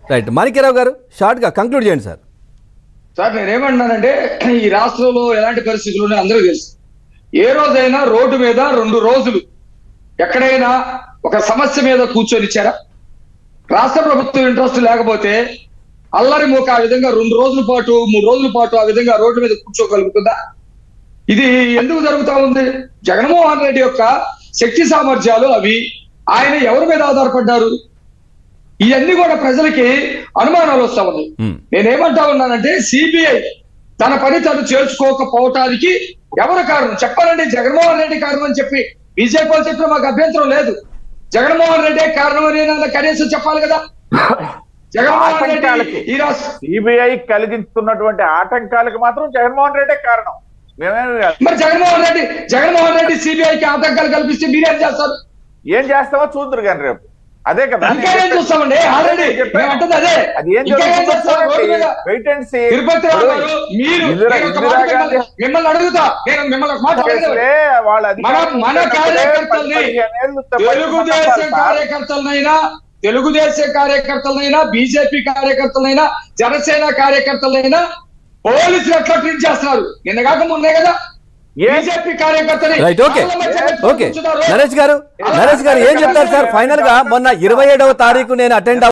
Right Manikya Rao గారు షార్ట్గా conclude చేయండి సార్ సార్ నేనేమంటున్నానంటే ఈ రాష్ట్రంలో ఎలాంటి పరిస్థితులు ఉన్నాయో అందరూ తెలుసు ఏ రోజైనా రోడ్డు మీద రెండు రోజులు ఎక్కడైనా ఒక సమస్య మీద కూర్చొని ఇచ్చారా రాష్ట్ర ప్రభుత్వం ఇంట్రెస్ట్ లేకపోతే అల్లరి మూక ఆ విధంగా రెండు రోజుల పాటు మూడు రోజుల పాటు ఆ విధంగా రోడ్డు మీద కూర్చోగలుగుతుందా ఇది ఎందుకు జరుగుతా ఉంది జగన్మోహన్ రెడ్డి యొక్క శక్తి సామర్థ్యాలు అవి ఆయన ఎవరి మీద ఆధారపడ్డారు ఇవన్నీ కూడా ప్రజలకి అనుమానాలు వస్తా ఉన్నాయి Hmm. నేనేమంటా ఉన్నానంటే సిబిఐ తన పని తను చేర్చుకోకపోవటానికి ఎవరు కారణం చెప్పాలంటే జగన్మోహన్ రెడ్డి కారణం అని చెప్పి బీజేపీ వాళ్ళు చెప్పిన మాకు అభ్యంతరం లేదు జగన్మోహన్ రెడ్డి కారణం అని నన్ను కనీసం చెప్పాలి కదా జగన్మోహన్ రెడ్డి ఆటంకాలకి. ఈ రాష్ట్ర సిబిఐ కలిగిస్తున్నటువంటి ఆటంకాలకు మాత్రం జగన్మోహన్ రెడ్డే కారణం మేమేమి కాదు. మరి జగన్మోహన్ రెడ్డి జగన్మోహన్ రెడ్డి సిబిఐకి ఆటంకాలు కల్పిస్తే మీరేం చేస్తారు ఏం చేస్తామో చూద్దరు కానీ రేపు అదే కదా ఇంకా ఏం చూస్తామండి ఆల్రెడీ మేము అంటుంది అదే అది ఏం ఇంకా ఏం చేస్తారు రోడ్డు మీద wait and see Tirupati Rao గారు, మీరు ఇందిరా- నేను ఒక ఇందిరా మాట గాంధీ మిమ్మల్ని- మిమ్మల్ని అడుగుతా నేను మిమ్మల్ని ఒక మాట అడుగుతా వాళ్ళ మన అధికారం మన ఉన్నప్పుడే కార్యకర్తల్ని పది పదిహేను ఏళ్ళు తప్ప తెలుగుదేశం సార్. కార్యకర్తలనైనా తెలుగుదేశం కార్యకర్తలనైనా బీజేపీ కార్యకర్తలనైనా జనసేన కార్యకర్తలనైనా పోలీసులు ఎట్లా ట్రీట్ చేస్తున్నారు నిన్న కాక మొన్నే కదా ఏ- బీజేపీ కార్యకర్తని రైట్ ఓకే వాళ్ళ మధ్య ఓకే కూర్చున్నారు. నరేష్ గారు నరేష్ గారు ఏం చెప్తారు సార్ ఫైనల్ గా మొన్న ఇరవై ఏడవ తారీఖు నేను అటెండ్